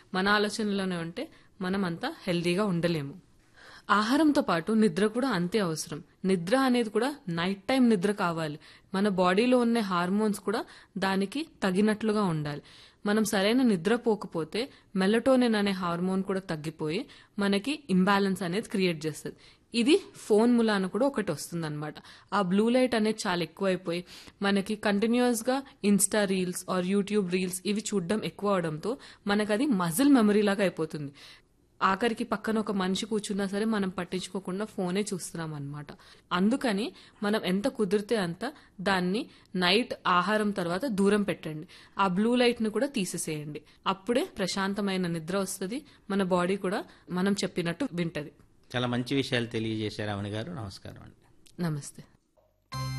మన ఆలోచనలోనే ఉంటే మనం అంతా హెల్దీగా ఉండలేము ఆహారంతో పాటు నిద్ర కూడా అంతే అవసరం నిద్ర అనేది కూడా నైట్ టైం నిద్ర కావాలి మన బాడీలో ఉన్న హార్మోన్స్ కూడా దానికి తగినట్లుగా ఉండాలి మనం సరైన నిద్ర పోకపోతే మెలటోనిన్ అనే హార్మోన్ కూడా తగ్గిపోయి మనకి ఇంబ్యాలెన్స్ అనేది క్రియేట్ చేస్తుంది ఇది ఫోన్ ములాన కూడా ఒకటి వస్తుంది ఆ బ్లూ లైట్ అనేది చాలా ఎక్కువైపోయి మనకి కంటిన్యూస్ గా insta reels or YouTube reels ఇవి చూడడం ఎక్కువ అవడంతో మనకు అది మజిల్ మెమరీ లాగా అయిపోతుంది ఆఖరికి పక్కన ఒక మనిషి కూర్చున్నా సరే మనం పట్టించుకోకుండా ఫోనే చూస్తున్నాం అనమాట అందుకని మనం ఎంత కుదిరితే అంత దాన్ని నైట్ ఆహారం తర్వాత దూరం పెట్టండి ఆ బ్లూ లైట్ ను కూడా తీసేసేయండి అప్పుడే ప్రశాంతమైన నిద్ర వస్తుంది మన బాడీ కూడా మనం చెప్పినట్టు వింటది చాలా మంచి విషయాలు తెలియజేశారు అవని గారు నమస్కారం అండి నమస్తే